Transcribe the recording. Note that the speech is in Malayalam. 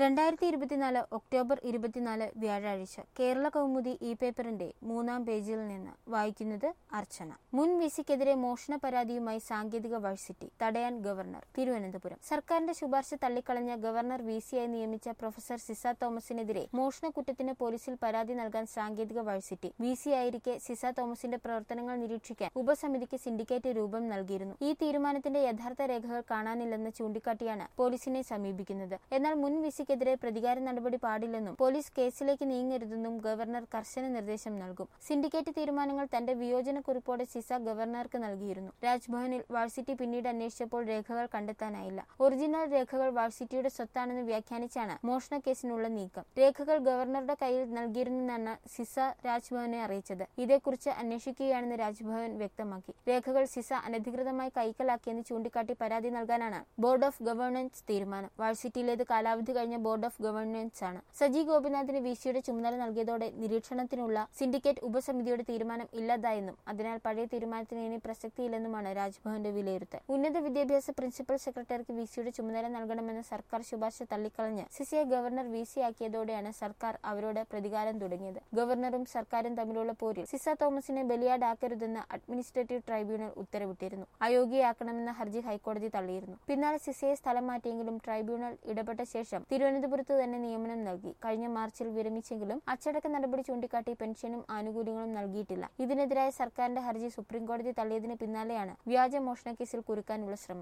രണ്ടായിരത്തി ഇരുപത്തിനാല് ഒക്ടോബർ ഇരുപത്തിനാല് വ്യാഴാഴ്ച കേരള കൗമുദി ഇ പേപ്പറിന്റെ മൂന്നാം പേജിൽ നിന്ന് വായിക്കുന്നത് അർച്ചന മുൻ വിസിക്കെതിരെ മോഷണ പരാതിയുമായി സാങ്കേതിക വഴിസിറ്റി തടയാൻ ഗവർണർ തിരുവനന്തപുരം സർക്കാരിന്റെ ശുപാർശ തള്ളിക്കളഞ്ഞ ഗവർണർ വി സിയായി നിയമിച്ച പ്രൊഫസർ സിസ തോമസിനെതിരെ മോഷണ കുറ്റത്തിന് പോലീസിൽ പരാതി നൽകാൻ സാങ്കേതിക വഴിസിറ്റി വി സി ആയിരിക്കെ സിസ തോമസിന്റെ പ്രവർത്തനങ്ങൾ നിരീക്ഷിക്കാൻ ഉപസമിതിക്ക് സിൻഡിക്കേറ്റ് രൂപം നൽകിയിരുന്നു ഈ തീരുമാനത്തിന്റെ യഥാർത്ഥ രേഖകൾ കാണാനില്ലെന്ന് ചൂണ്ടിക്കാട്ടിയാണ് പോലീസിനെ സമീപിക്കുന്നത് എന്നാൽ മുൻ വിസിക്കെതിരെ പ്രതികാര നടപടി പാടില്ലെന്നും പോലീസ് കേസിലേക്ക് നീങ്ങരുതെന്നും ഗവർണർ കർശന നിർദ്ദേശം നൽകും സിൻഡിക്കേറ്റ് തീരുമാനങ്ങൾ തന്റെ വിയോജനക്കുറിപ്പോടെ സിസ ഗവർണർക്ക് നൽകിയിരുന്നു രാജ്ഭവനിൽ വാഴ്സിറ്റി പിന്നീട് അന്വേഷിച്ചപ്പോൾ രേഖകൾ കണ്ടെത്താനായില്ല ഒറിജിനൽ രേഖകൾ വാഴ്സിറ്റിയുടെ സ്വത്താണെന്ന് വ്യാഖ്യാനിച്ചാണ് മോഷണ കേസിനുള്ള നീക്കം രേഖകൾ ഗവർണറുടെ കയ്യിൽ നൽകിയിരുന്നെന്നാണ് സിസ രാജ്ഭവനെ അറിയിച്ചത് ഇതേക്കുറിച്ച് അന്വേഷിക്കുകയാണെന്ന് രാജ്ഭവൻ വ്യക്തമാക്കി രേഖകൾ സിസ അനധികൃതമായി കൈക്കലാക്കിയെന്ന് ചൂണ്ടിക്കാട്ടി പരാതി നൽകാനാണ് ബോർഡ് ഓഫ് ഗവേണൻസ് തീരുമാനം വാഴ്സിറ്റിയിലേത് കാലാവധി കഴിഞ്ഞ ബോർഡ് ഓഫ് ഗവേണൻസ് ആണ് സജി ഗോപിനാഥിന് വിസിയുടെ ചുമതല നൽകിയതോടെ നിരീക്ഷണത്തിനുള്ള സിൻഡിക്കേറ്റ് ഉപസമിതിയുടെ തീരുമാനം ഇല്ലാതായെന്നും അതിനാൽ പഴയ തീരുമാനത്തിന് ഇനി പ്രസക്തിയില്ലെന്നുമാണ് രാജ്ഭവന്റെ വിലയിരുത്തൽ ഉന്നത വിദ്യാഭ്യാസ പ്രിൻസിപ്പൽ സെക്രട്ടറിക്ക് വിസിയുടെ ചുമതല നൽകണമെന്ന സർക്കാർ ശുപാർശ തള്ളിക്കളഞ്ഞ് സിസിയെ ഗവർണർ വി സി ആക്കിയതോടെയാണ് സർക്കാർ അവരോട് പ്രതികാരം തുടങ്ങിയത് ഗവർണറും സർക്കാരും തമ്മിലുള്ള പോരിൽ സിസ തോമസിനെ ബലിയാടാക്കരുതെന്ന് അഡ്മിനിസ്ട്രേറ്റീവ് ട്രൈബ്യൂണൽ ഉത്തരവിട്ടിരുന്നു അയോഗ്യയാക്കണമെന്ന ഹർജി ഹൈക്കോടതി തള്ളിയിരുന്നു പിന്നാലെ സിസയെ സ്ഥലം മാറ്റിയെങ്കിലും ട്രൈബ്യൂണൽ ഇടപെട്ട ശേഷം തിരുവനന്തപുരത്ത് തന്നെ നിയമനം നൽകി കഴിഞ്ഞ മാർച്ചിൽ വിരമിച്ചെങ്കിലും അച്ചടക്ക നടപടി ചൂണ്ടിക്കാട്ടി പെൻഷനും ആനുകൂല്യങ്ങളും നൽകിയിട്ടില്ല ഇതിനെതിരായ സർക്കാരിന്റെ ഹർജി സുപ്രീംകോടതി തള്ളിയതിന് പിന്നാലെയാണ് വ്യാജ മോഷണ കേസിൽ കുരുക്കാനുള്ള ശ്രമം